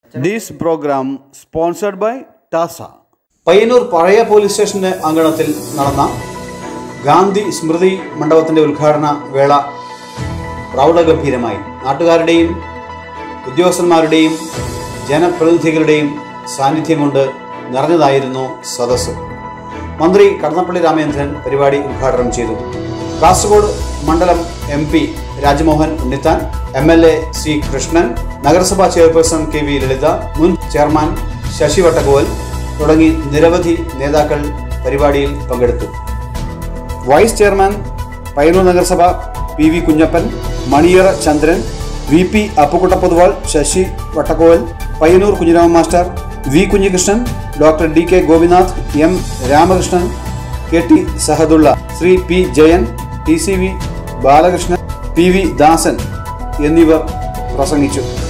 This program sponsored by TASA. Payyanur പഴയ police സ്റ്റേഷന്റെ അങ്കണത്തിൽ നടന്ന ഗാന്ധി സ്മൃതി മണ്ഡപത്തിന്റെ ഉദ്ഘാടന വേള പ്രൗഢഗംഭീരമായി നാട്ടുകാരുടെയും ഉദ്യോഗസ്ഥന്മാരുടെയും ജനപ്രതിനിധികളുടെയും സാന്നിധ്യം കൊണ്ട് നിറഞ്ഞതായിരുന്നു സദസ്സ് മന്ത്രി കടന്നപ്പള്ളി രാമചന്ദ്രൻ പരിപാടി ഉദ്ഘാടനം ചെയ്തു കാസർഗോഡ് മണ്ഡലം M P Rajmohan Unnithan M L A C Krishnan നഗരസഭാ ചെയർപേഴ്സൺ കെ വി ലളിത മുൻ ചെയർമാൻ ശശി വട്ടകോൽ തുടങ്ങി നിരവധി നേതാക്കൾ പരിപാടിയിൽ പങ്കെടുത്തു വൈസ് ചെയർമാൻ പയ്യന്നൂർ നഗരസഭ P V Kunhappan Maniyara Chandran V P Appukutta Poduval Sasi Vattakkoval Payyanur Kunhirama master V Kunhikrishnan doctor D K Gopinath M Ramakrishnan K T Sahadulla Shri P Jayan T C V Balakrishnan P V Dasan എന്നിവർ പ്രസംഗിച്ചു